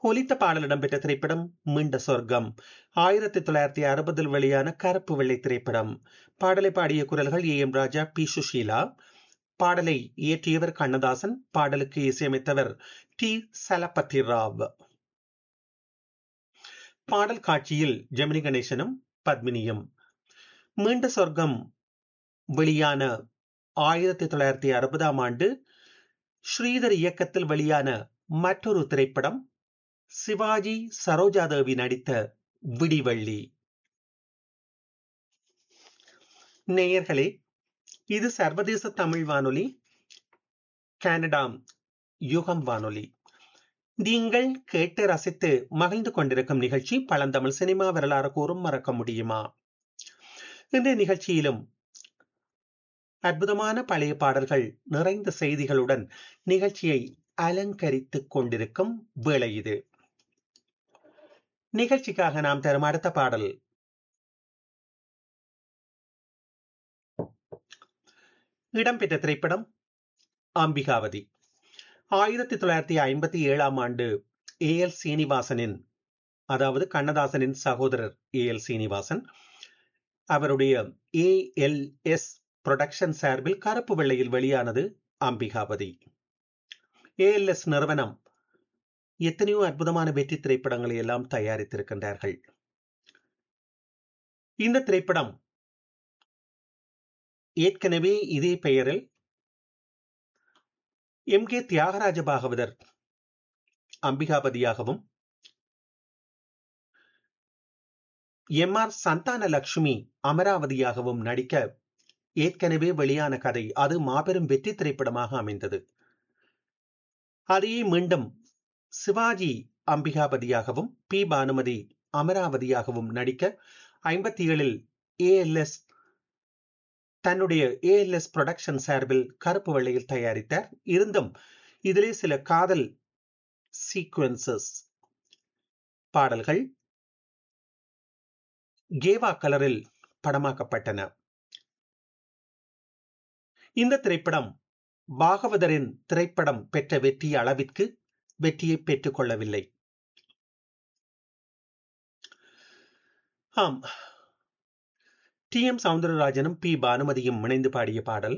ஒலித்த பாடல் இடம்பெற்ற திரைப்படம் மீண்ட சொர்க்கம் ஆயிரத்தி தொள்ளாயிரத்தி அறுபதில் வெளியான கருப்பு வெள்ளை திரைப்படம் பாடலை பாடிய குரல்கள் A M Raja P Susheela பாடலை இயற்றியவர் கண்ணதாசன் பாடலுக்கு இசையமைத்தவர் டி சலபதி ராவ் பாடல் காட்சியில் ஜெமினி கணேசனும் பத்மினியும் மீண்ட சொர்க்கம் வெளியான ஆயிரத்தி தொள்ளாயிரத்தி அறுபதாம் ஆண்டு ஸ்ரீதர் இயக்கத்தில் வெளியான மற்றொரு திரைப்படம் சிவாஜி சரோஜாதேவி நடித்த விடிவள்ளி நேயர்களே இது சர்வதேச தமிழ் வானொலி கனடா யுகம் வானொலி நீங்கள் கேட்டு ரசித்து மகிழ்ந்து கொண்டிருக்கும் நிகழ்ச்சி பழந்தமிழ் சினிமா வரலாறு கூறும் மறக்க முடியுமா இன்றைய நிகழ்ச்சியிலும் அற்புதமான பழைய பாடல்கள் நிறைந்த செய்திகளுடன் நிகழ்ச்சியை அலங்கரித்துக் கொண்டிருக்கும் வேளை இது நிகழ்ச்சிக்காக நாம் தரும் அடுத்த பாடல் இடம்பெற்ற திரைப்படம் அம்பிகாவதி ஆயிரத்தி தொள்ளாயிரத்தி ஐம்பத்தி ஏழாம் ஆண்டு ஏ எல் சீனிவாசனின் அதாவது கண்ணதாசனின் சகோதரர் ஏ எல் சீனிவாசன் அவருடைய ஏ எல் எஸ் புரொடக்ஷன் சார்பில் கருப்பு வெள்ளையில் வெளியானது அம்பிகாபதி ஏஎல்எஸ் நிறுவனம் எத்தனையோ அற்புதமான வெற்றி திரைப்படங்களை எல்லாம் தயாரித்திருக்கின்றார்கள் இந்த திரைப்படம் ஏற்கனவே இதே பெயரில் எம் கே தியாகராஜ பாகவதர் அம்பிகாபதியாகவும் எம் ஆர் சந்தான லட்சுமி அமராவதியாகவும் நடிக்க ஏற்கனவே வெளியான கதை அது மாபெரும் வெற்றி திரைப்படமாக அமைந்தது அதையே மீண்டும் சிவாஜி அம்பிகாபதியாகவும் பி பானுமதி அமராவதியாகவும் நடிக்க ஐம்பத்தி ஏழில் ஏஎல்எஸ் தன்னுடைய ஏஎல்எஸ் புரொடக்ஷன் சார்பில் கருப்பு வெள்ளையில் தயாரித்தார் இருந்தும் இதிலே சில காதல் சீக்வன்சஸ் பாடல்கள் கேவா கலரில் படமாக்கப்பட்டன இந்த திரைப்படம் பாகவதரின் திரைப்படம் பெற்ற வெற்றி அளவிற்கு வெற்றியை பெற்றுக் கொள்ளவில்லை ஆம் டி எம் சவுந்தரராஜனும் பி பானுமதியும் இணைந்து பாடிய பாடல்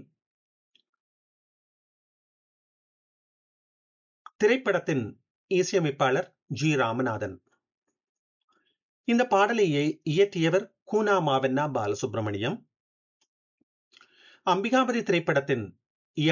திரைப்படத்தின் இசையமைப்பாளர் ஜி ராமநாதன் இந்த பாடலை இயற்றியவர் கூனா மாவண்ணா பாலசுப்ரமணியம் அம்பிகாபதி திரைப்படத்தின்